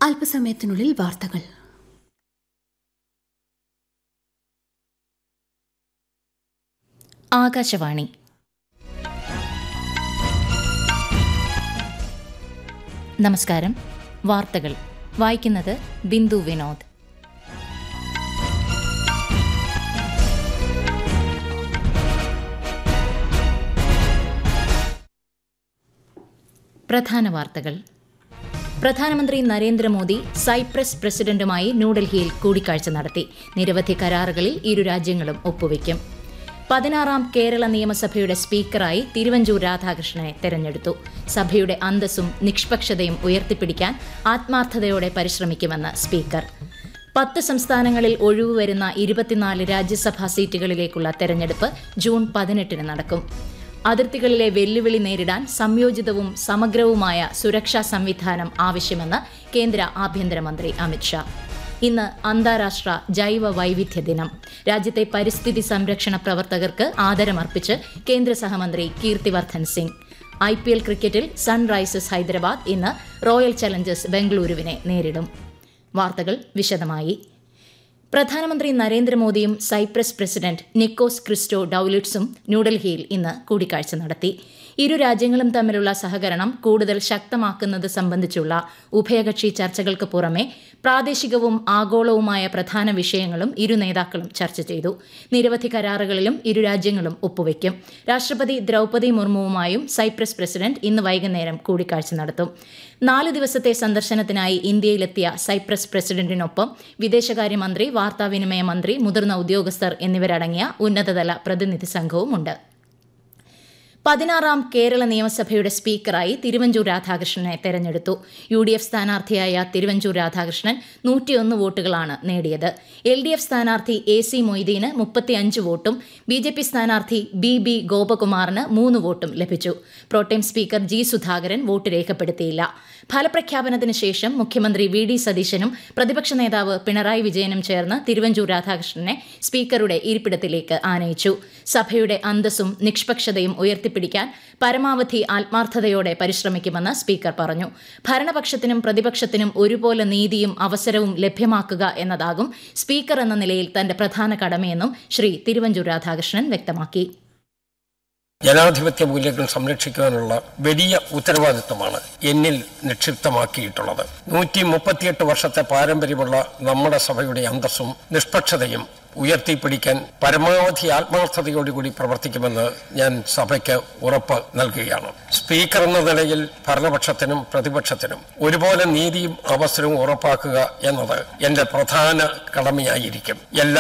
അല്പസമയത്തിനുള്ളിൽ വാർത്തകൾ ആകാശവാണി നമസ്കാരം വാർത്തകൾ വായിക്കുന്നത് ബിന്ദു വിനോദ് പ്രധാന വാർത്തകൾ പ്രധാനമന്ത്രി നരേന്ദ്രമോദി സൈപ്രസ് പ്രസിഡന്റുമായി ന്യൂഡൽഹിയിൽ കൂടിക്കാഴ്ച നടത്തി നിരവധി കരാറുകളിൽ ഇരു രാജ്യങ്ങളും ഒപ്പുവയ്ക്കും പതിനാറാം കേരള നിയമസഭയുടെ സ്പീക്കറായി തിരുവഞ്ചൂർ രാധാകൃഷ്ണനെ തെരഞ്ഞെടുത്തു സഭയുടെ അന്തസ്സും നിഷ്പക്ഷതയും ഉയർത്തിപ്പിടിക്കാൻ ആത്മാർത്ഥതയോടെ പരിശ്രമിക്കുമെന്ന് സ്പീക്കർ പത്ത് സംസ്ഥാനങ്ങളിൽ ഒഴിവ് വരുന്ന ഇരുപത്തിനാല് രാജ്യസഭാ സീറ്റുകളിലേക്കുള്ള തെരഞ്ഞെടുപ്പ് ജൂൺ പതിനെട്ടിന് നടക്കും അതിർത്തികളിലെ വെല്ലുവിളി നേരിടാൻ സംയോജിതവും സമഗ്രവുമായ സുരക്ഷാ സംവിധാനം ആവശ്യമെന്ന് കേന്ദ്ര ആഭ്യന്തരമന്ത്രി അമിത്ഷാ ഇന്ന് അന്താരാഷ്ട്ര ജൈവ വൈവിധ്യ ദിനം രാജ്യത്തെ പരിസ്ഥിതി സംരക്ഷണ പ്രവർത്തകർക്ക് ആദരമർപ്പിച്ച് കേന്ദ്ര സഹമന്ത്രി Kirtivardhan Singh I P L ക്രിക്കറ്റിൽ സൺറൈസേഴ്സ് ഹൈദരാബാദ് ഇന്ന് റോയൽ ചലഞ്ചേഴ്സ് ബംഗളൂരുവിനെ നേരിടും വാർത്തകൾ വിശദമായി പ്രധാനമന്ത്രി നരേന്ദ്രമോദിയും സൈപ്രസ് പ്രസിഡന്റ് നിക്കോസ് ക്രിസ്റ്റോ ഡൌലിറ്റ്സും ന്യൂഡൽഹിയിൽ ഇന്ന് കൂടിക്കാഴ്ച നടത്തി ഇരു രാജ്യങ്ങളും തമ്മിലുള്ള സഹകരണം കൂടുതൽ ശക്തമാക്കുന്നത് സംബന്ധിച്ചുള്ള ഉഭയകക്ഷി ചർച്ചകൾക്ക് പുറമെ പ്രാദേശികവും ആഗോളവുമായ പ്രധാന വിഷയങ്ങളും ഇരു നേതാക്കളും ചർച്ച ചെയ്തു നിരവധി കരാറുകളിലും ഇരു രാജ്യങ്ങളും ഒപ്പുവയ്ക്കും രാഷ്ട്രപതി ദ്രൗപദി മുർമുവുമായും സൈപ്രസ് പ്രസിഡന്റ് ഇന്ന് വൈകുന്നേരം കൂടിക്കാഴ്ച നടത്തും നാല് ദിവസത്തെ സന്ദർശനത്തിനായി ഇന്ത്യയിലെത്തിയ സൈപ്രസ് പ്രസിഡന്റിനൊപ്പം വിദേശകാര്യമന്ത്രി വാർത്താവിനിമയ മന്ത്രി മുതിർന്ന ഉദ്യോഗസ്ഥർ എന്നിവരടങ്ങിയ ഉന്നതതല പ്രതിനിധി സംഘവുമുണ്ട് പതിനാറാം കേരള നിയമസഭയുടെ സ്പീക്കറായി തിരുവഞ്ചൂർ രാധാകൃഷ്ണനെ തെരഞ്ഞെടുത്തു യു ഡി എഫ് സ്ഥാനാർത്ഥിയായ തിരുവഞ്ചൂർ രാധാകൃഷ്ണൻ നൂറ്റിയൊന്ന് വോട്ടുകളാണ് നേടിയത് എൽ ഡി എഫ് സ്ഥാനാർത്ഥി എ സി മൊയ്തീന് മുപ്പത്തിയഞ്ച് വോട്ടും ബി ജെ പി സ്ഥാനാർത്ഥി ബി ബി ഗോപകുമാറിന് മൂന്ന് വോട്ടും ലഭിച്ചു pro tem speaker G Sudhakaran vote രേഖപ്പെടുത്തിയില്ല ഫലപ്രഖ്യാപനത്തിന് ശേഷം മുഖ്യമന്ത്രി വി ഡി സതീശനും പ്രതിപക്ഷ നേതാവ് പിണറായി വിജയനും ചേർന്ന് തിരുവഞ്ചൂർ രാധാകൃഷ്ണനെ സ്പീക്കറുടെ ഇരിപ്പിടത്തിലേക്ക് ആനയിച്ചു സഭയുടെ അന്തസ്സും നിഷ്പക്ഷതയും ഉയർത്തിപ്പിടിക്കാൻ പരമാവധി ആത്മാർത്ഥതയോടെ പരിശ്രമിക്കുമെന്ന് സ്പീക്കർ പറഞ്ഞു ഭരണപക്ഷത്തിനും പ്രതിപക്ഷത്തിനും ഒരുപോലെ നീതിയും അവസരവും ലഭ്യമാക്കുക എന്നതാകും സ്പീക്കർ എന്ന നിലയിൽ തന്റെ പ്രധാന കടമയെന്നും ശ്രീ തിരുവഞ്ചൂർ രാധാകൃഷ്ണൻ വ്യക്തമാക്കി ജനാധിപത്യ മൂല്യങ്ങൾ സംരക്ഷിക്കുവാനുള്ള വലിയ ഉത്തരവാദിത്വമാണ് എന്നിൽ നിക്ഷിപ്തമാക്കിയിട്ടുള്ളത് നൂറ്റി മുപ്പത്തിയെട്ട് വർഷത്തെ പാരമ്പര്യമുള്ള നമ്മുടെ സഭയുടെ അന്തസ്സും നിഷ്പക്ഷതയും ഉയർത്തിപ്പിടിക്കാൻ പരമാവധി ആത്മാർത്ഥതയോടുകൂടി പ്രവർത്തിക്കുമെന്ന് ഞാൻ സഭയ്ക്ക് ഉറപ്പ് നൽകുകയാണ് സ്പീക്കർ എന്ന നിലയിൽ ഭരണപക്ഷത്തിനും പ്രതിപക്ഷത്തിനും ഒരുപോലെ നീതിയും അവസരവും ഉറപ്പാക്കുക എന്നത് എന്റെ പ്രധാന കടമയായിരിക്കും എല്ലാ